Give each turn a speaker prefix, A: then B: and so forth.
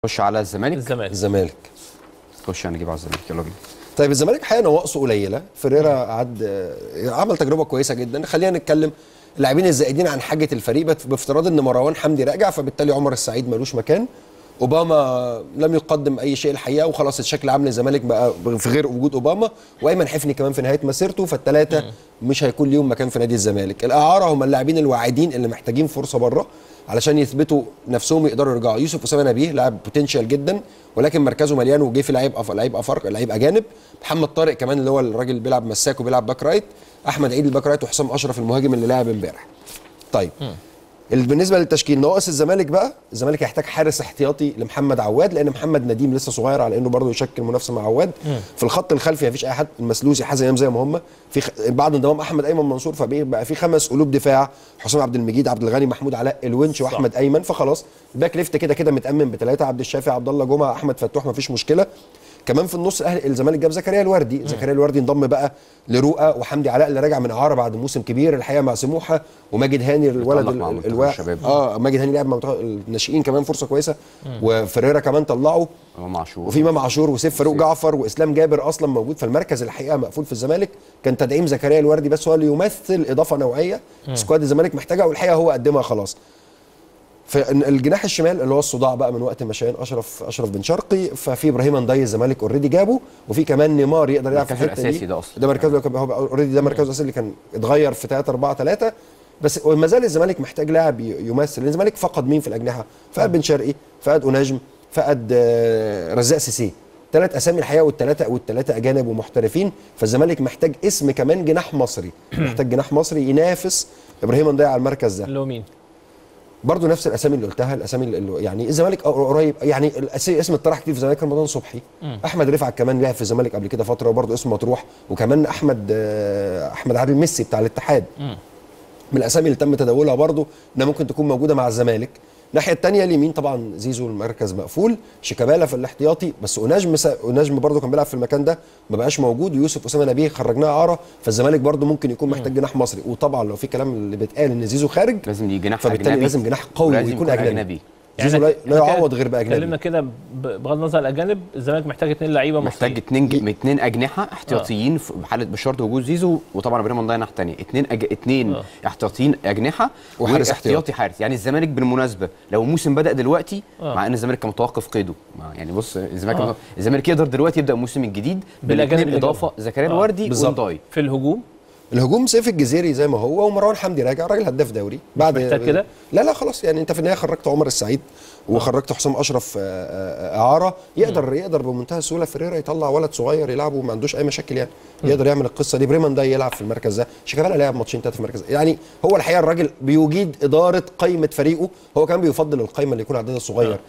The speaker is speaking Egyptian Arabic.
A: خش على الزمالك
B: الزمالك
C: الزمالك
A: خش هنجيب على الزمالك يلا بينا
C: طيب الزمالك حقيقه نواقصه قليله فيريرا قعد آه، عمل تجربه كويسه جدا خلينا نتكلم اللاعبين الزائدين عن حاجه الفريق بف- بافتراض ان مروان حمدي راجع فبالتالي عمر السعيد ملوش مكان اوباما لم يقدم اي شيء الحقيقه وخلاص الشكل عام للزمالك بقى في غير وجود اوباما وايمن حفني كمان في نهايه مسيرته فالثلاثه مش هيكون ليهم مكان في نادي الزمالك الاعاره هم اللاعبين الواعدين اللي محتاجين فرصه بره علشان يثبتوا نفسهم يقدروا يرجعوا يوسف اسامه نبيه لاعب بوتنشال جدا ولكن مركزه مليان وجه في لعيب أف... لعيب افارقه لعيب اجانب محمد طارق كمان اللي هو الراجل اللي بيلعب مساك وبيلعب باك رايت احمد عيد الباك رايت وحسام اشرف المهاجم اللي لعب امبارح طيب ال- بالنسبه للتشكيل ناقص الزمالك بقى الزمالك يحتاج حارس احتياطي لمحمد عواد لان محمد نديم لسه صغير على انه برضه يشكل منافسه مع عواد في الخط الخلفي مفيش اي حد المسلوسي حازم امام زي ما هم في خ... بعد انضمام احمد ايمن منصور فبقى في خمس قلوب دفاع حسام عبد المجيد عبد الغني محمود علاء الونش واحمد ايمن فخلاص الباك ليفت كده كده متامن بثلاثه عبد الشافي عبد الله جمعه احمد فتوح مفيش مشكله كمان في النص اهل الزمالك جاب زكريا الوردي زكريا الوردي انضم بقى لرؤى وحمدي علاء اللي راجع من اعاره بعد موسم كبير الحقيقه مع سموحه وماجد هاني الولد
A: اتألق مع
C: ال-
A: منتخب
C: الوا...
A: الشباب.
C: اه ماجد هاني لعب مع منتخب الناشئين كمان فرصه كويسه وفريرا كمان طلعه
A: امام عاشور
C: وفي امام عاشور وسيف فاروق جعفر واسلام جابر اصلا موجود فالمركز الحقيقه مقفول في الزمالك كان تدعيم زكريا الوردي بس هو اللي يمثل اضافه نوعيه سكواد الزمالك محتاجها والحقيقه هو قدمها خلاص فالجناح الشمال اللي هو الصداع بقى من وقت ما شاهين اشرف اشرف بن شرقي ففي ابراهيم ندي الزمالك اوريدي جابه وفي كمان نيمار يقدر يلعب في
A: مركزه
C: الحته
A: الأساسي
C: دي
A: ده أصلاً.
C: ده مركزه كان هو اوريدي ده مركزه الاساسي اللي كان اتغير في 3 4 3 بس وما زال الزمالك محتاج لاعب ي- يمثل لان الزمالك فقد مين في الاجنحه؟ فقد بن شرقي فقد اناجم فقد آه، رزاق سيسي ثلاث اسامي الحقيقه والثلاثه والثلاثه اجانب ومحترفين فالزمالك محتاج اسم كمان جناح مصري محتاج جناح مصري ينافس ابراهيم ندي على المركز ده
B: اللي هو مين؟
C: برضه نفس الاسامي اللي قلتها الاسامي اللي يعني الزمالك قريب يعني الأس- اسم اتطرح كتير في الزمالك رمضان صبحي احمد رفعت كمان لعب في الزمالك قبل كده فتره وبرضه اسمه مطروح وكمان احمد آه، احمد عادل ميسي بتاع الاتحاد من الاسامي اللي تم تداولها برضه انها ممكن تكون موجوده مع الزمالك الناحيه الثانيه اليمين طبعا زيزو المركز مقفول شيكابالا في الاحتياطي بس اوناجم سا... اوناجم برضه كان بيلعب في المكان ده ما بقاش موجود ويوسف اسامه نبيه خرجناه اعاره فالزمالك برضه ممكن يكون محتاج جناح مصري وطبعا لو في كلام اللي بيتقال ان زيزو خارج
A: لازم يجي جناح
C: فبالتالي
A: أجنبي.
C: لازم جناح قوي
A: ولازم
C: ويكون
A: يكون
C: اجنبي زيزو لا,
B: إحنا
C: لا
B: كده
C: يعوض غير
B: اتكلمنا
C: باجنبي
B: كده ب- بغض النظر عن الاجانب الزمالك محتاج اثنين لعيبه
A: محتاج
B: مصريين
A: اتنين ج... اتنين اجنحه احتياطيين في بحاله بشرط وجود زيزو وطبعا ابراهيم الله ناحيه ثانيه اتنين أج... اتنين
B: آه.
A: احتياطيين اجنحه
C: وحارس
A: واحتياطي حارس يعني الزمالك بالمناسبه لو الموسم بدا دلوقتي
B: آه.
A: مع ان الزمالك كان متوقف قيده مع- يعني بص الزمالك
B: آه.
A: الزمالك يقدر دلوقتي يبدا الموسم الجديد
B: بالأجانب
A: بالاثنين
B: اللي
A: اضافه
B: جابهم.
A: زكريا
B: آه.
A: الوردي
C: بالظبط.
A: ونداي
B: في الهجوم
C: الهجوم سيف الجزيري زي ما هو ومروان حمدي راجع راجل هداف دوري بعد
B: محتاج كده؟
C: لا لا خلاص يعني انت في النهايه خرجت عمر السعيد وخرجت حسام اشرف آه، آه، اعاره يقدر يقدر بمنتهى السهوله فيريرا يطلع ولد صغير يلعبه وما عندوش اي مشاكل يعني يقدر يعمل القصه دي بريمان ده يلعب في المركز ده شيكابالا لعب ماتشين ثلاثه في المركز ده. يعني هو الحقيقه الراجل بيجيد اداره قائمه فريقه هو كمان بيفضل القائمه اللي يكون عددها صغير